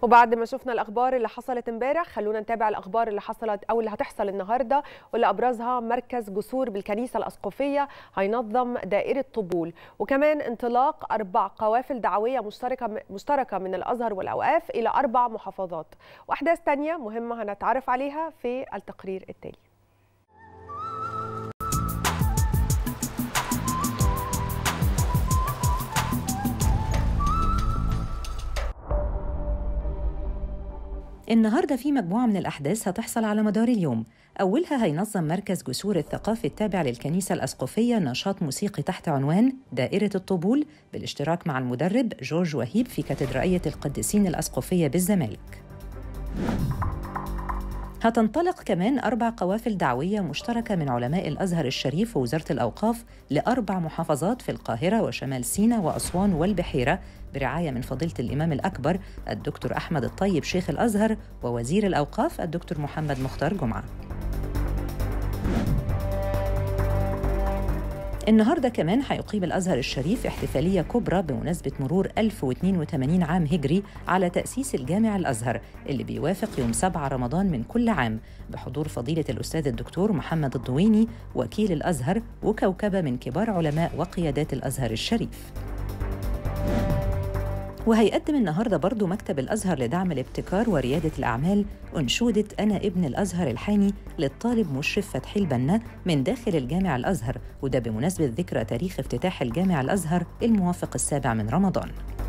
وبعد ما شفنا الاخبار اللي حصلت امبارح خلونا نتابع الاخبار اللي حصلت او اللي هتحصل النهارده واللي ابرزها مركز جسور بالكنيسه الاسقفيه هينظم دائره طبول وكمان انطلاق اربع قوافل دعويه مشتركه مشتركه من الازهر والاوقاف الى اربع محافظات واحداث تانية مهمه هنتعرف عليها في التقرير التالي النهارده في مجموعة من الأحداث هتحصل على مدار اليوم أولها هينظم مركز جسور الثقافي التابع للكنيسة الأسقفية نشاط موسيقي تحت عنوان دائرة الطبول بالاشتراك مع المدرب جورج وهيب في كاتدرائية القديسين الأسقفية بالزمالك هتنطلق كمان أربع قوافل دعوية مشتركة من علماء الأزهر الشريف ووزارة الأوقاف لأربع محافظات في القاهرة وشمال سيناء وأسوان والبحيرة برعاية من فضيلة الإمام الأكبر الدكتور أحمد الطيب شيخ الأزهر ووزير الأوقاف الدكتور محمد مختار جمعة النهارده كمان هيقيم الازهر الشريف احتفاليه كبرى بمناسبه مرور 1082 عام هجري على تاسيس الجامع الازهر اللي بيوافق يوم 7 رمضان من كل عام بحضور فضيله الاستاذ الدكتور محمد الضويني وكيل الازهر وكوكبه من كبار علماء وقيادات الازهر الشريف. وهيقدم النهارده برضه مكتب الازهر لدعم الابتكار ورياده الاعمال انشوده انا ابن الازهر الحاني للطالب مشرف فتحي البنا من داخل الجامع الازهر وده بمناسبه ذكرى تاريخ افتتاح الجامع الازهر الموافق السابع من رمضان.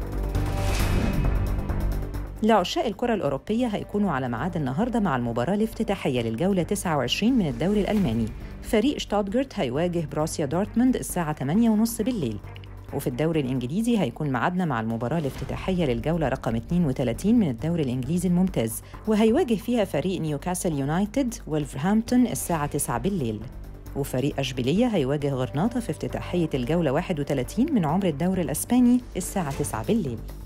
لعشاق الكرة الأوروبية هيكونوا على ميعاد النهاردة مع المباراة الافتتاحية للجولة 29 من الدوري الألماني فريق شتوتجارت هيواجه بروسيا دورتموند الساعة 8:30 بالليل وفي الدوري الإنجليزي هيكون معادنا مع المباراة الافتتاحية للجولة رقم 32 من الدوري الإنجليزي الممتاز وهيواجه فيها فريق نيوكاسل يونايتد ولفرهامبتون الساعة 9 بالليل وفريق أشبيلية هيواجه غرناطة في افتتاحية الجولة 31 من عمر الدوري الأسباني الساعة 9 بالليل